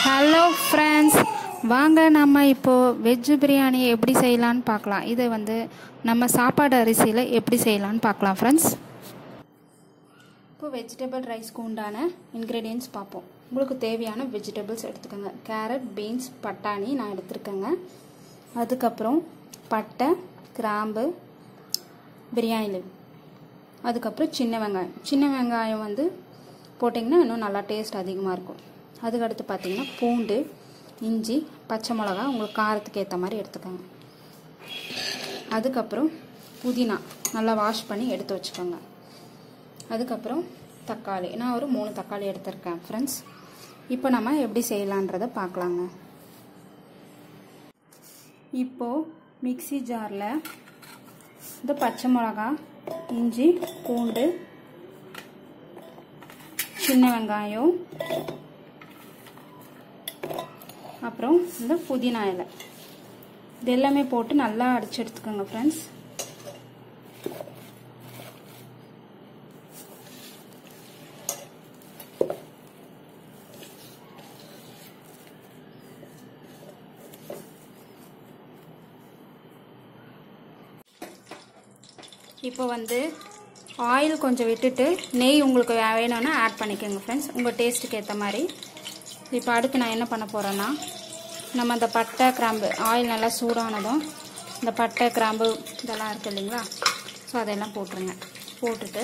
hello friends வாங்க நம்ம இப்போது வெஜ் பிரியாணி எப்படி செய்யலான்னு பார்க்கலாம் இதை வந்து நம்ம சாப்பாடு அரிசியில் எப்படி செய்யலான்னு பார்க்கலாம் ஃப்ரெண்ட்ஸ் இப்போ வெஜிடபிள் ரைஸ்க்கு உண்டான இன்க்ரீடியன்ஸ் பார்ப்போம் உங்களுக்கு தேவையான வெஜிடபிள்ஸ் எடுத்துக்கோங்க கேரட் பீன்ஸ் பட்டாணி நான் எடுத்துருக்கேங்க அதுக்கப்புறம் பட்டை கிராம்பு பிரியாணி லீவ் அதுக்கப்புறம் சின்ன வெங்காயம் சின்ன வெங்காயம் வந்து போட்டிங்கன்னா இன்னும் நல்லா டேஸ்ட் அதிகமாக இருக்கும் அதுக்கடுத்து பார்த்தீங்கன்னா பூண்டு இஞ்சி பச்சை மிளகா உங்களுக்கு காரத்துக்கு ஏற்ற மாதிரி எடுத்துக்கோங்க அதுக்கப்புறம் புதினா நல்லா வாஷ் பண்ணி எடுத்து வச்சுக்கோங்க அதுக்கப்புறம் தக்காளி நான் ஒரு மூணு தக்காளி எடுத்திருக்கேன் ஃப்ரெண்ட்ஸ் இப்போ நம்ம எப்படி செய்யலான்றதை பார்க்கலாங்க இப்போது மிக்சி ஜாரில் இந்த பச்சை மிளகா இஞ்சி பூண்டு சின்ன வெங்காயம் அப்புறம் இந்த புதினா இலை இது எல்லாமே போட்டு நல்லா அடிச்சு எடுத்துக்கோங்க ஃப்ரெண்ட்ஸ் இப்போ வந்து ஆயில் கொஞ்சம் விட்டுட்டு நெய் உங்களுக்கு வேணும்னா ஆட் பண்ணிக்கோங்க ஃப்ரெண்ட்ஸ் உங்கள் டேஸ்ட்டுக்கு ஏற்ற மாதிரி இப்போ அடுத்து நான் என்ன பண்ண போகிறேன்னா நம்ம அந்த பட்டை கிராம்பு ஆயில் நல்லா சூடானதும் இந்த பட்டை கிராம்பு இதெல்லாம் இருக்குது இல்லைங்களா ஸோ அதெல்லாம் போட்டுருங்க போட்டுட்டு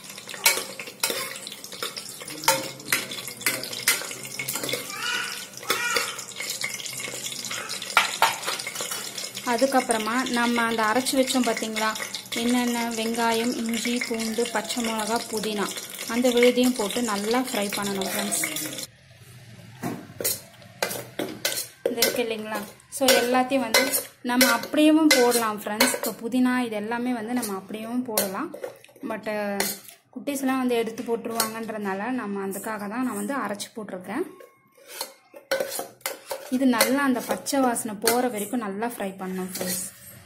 அதுக்கப்புறமா நம்ம அந்த அரைச்சி வச்சோம் பார்த்தீங்களா என்னென்ன வெங்காயம் இஞ்சி பூண்டு பச்சை மிளகா புதினா அந்த விழுதியும் போட்டு நல்லா ஃப்ரை பண்ணணும் ஃப்ரெண்ட்ஸ் இது இருக்கு இல்லைங்களா ஸோ எல்லாத்தையும் வந்து நம்ம அப்படியேவும் போடலாம் ஃப்ரெண்ட்ஸ் இப்போ புதினா இது எல்லாமே வந்து நம்ம அப்படியேவும் போடலாம் பட்டு குட்டீஸ்லாம் வந்து எடுத்து போட்டுருவாங்கன்றதுனால நம்ம அதுக்காக தான் நான் வந்து அரைச்சி போட்டிருக்கேன் இது நல்லா அந்த பச்சை வாசனை போகிற வரைக்கும் நல்லா ஃப்ரை பண்ணணும் ஃப்ரெண்ட்ஸ்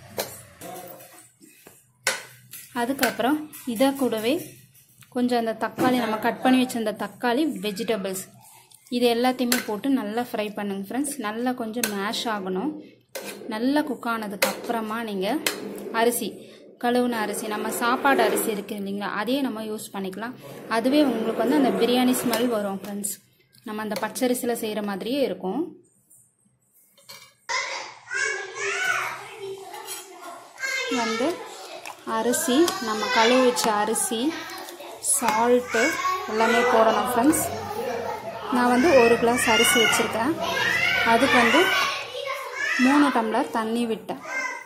அதுக்கப்புறம் இதை கூடவே கொஞ்சம் அந்த தக்காளி நம்ம கட் பண்ணி வச்சிருந்த தக்காளி வெஜிடபிள்ஸ் இது எல்லாத்தையுமே போட்டு நல்லா ஃப்ரை பண்ணுங்க ஃப்ரெண்ட்ஸ் நல்லா கொஞ்சம் மேஷ் ஆகணும் நல்லா குக் ஆனதுக்கு அப்புறமா நீங்கள் அரிசி கழுவுன அரிசி நம்ம சாப்பாடு அரிசி இருக்குது இல்லைங்களா அதையே நம்ம யூஸ் பண்ணிக்கலாம் அதுவே உங்களுக்கு வந்து அந்த பிரியாணி ஸ்மெல் வரும் ஃப்ரெண்ட்ஸ் நம்ம அந்த பச்சரிசியில் செய்கிற மாதிரியே இருக்கும் வந்து அரிசி நம்ம கழுவி வச்ச அரிசி சால்ட்டு எல்லாமே போடணும் ஃப்ரெண்ட்ஸ் நான் வந்து ஒரு கிளாஸ் அரிசி வச்சுருக்கேன் அதுக்கு வந்து மூணு டம்ளர் தண்ணி விட்டேன்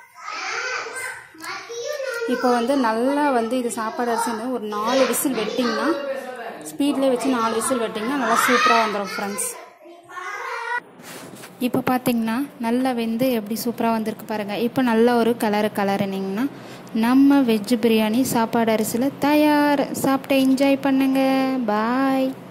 இப்போ வந்து நல்லா வந்து இது சாப்பாடு அரிசி வந்து ஒரு நாலு விசில் வெட்டிங்கன்னா ஸ்பீட்லேயே வச்சு நாலு விசில் வெட்டிங்கன்னா நல்லா சூப்பராக வந்துடும் ஃப்ரெண்ட்ஸ் இப்போ பார்த்தீங்கன்னா நல்லா வெந்து எப்படி சூப்பராக வந்திருக்கு பாருங்கள் இப்போ நல்ல ஒரு கலரு கலருனிங்கன்னா நம்ம வெஜ் பிரியாணி சாப்பாடு அரிசியில் தயார் சாப்பிட்டு என்ஜாய் பண்ணுங்கள் பாய்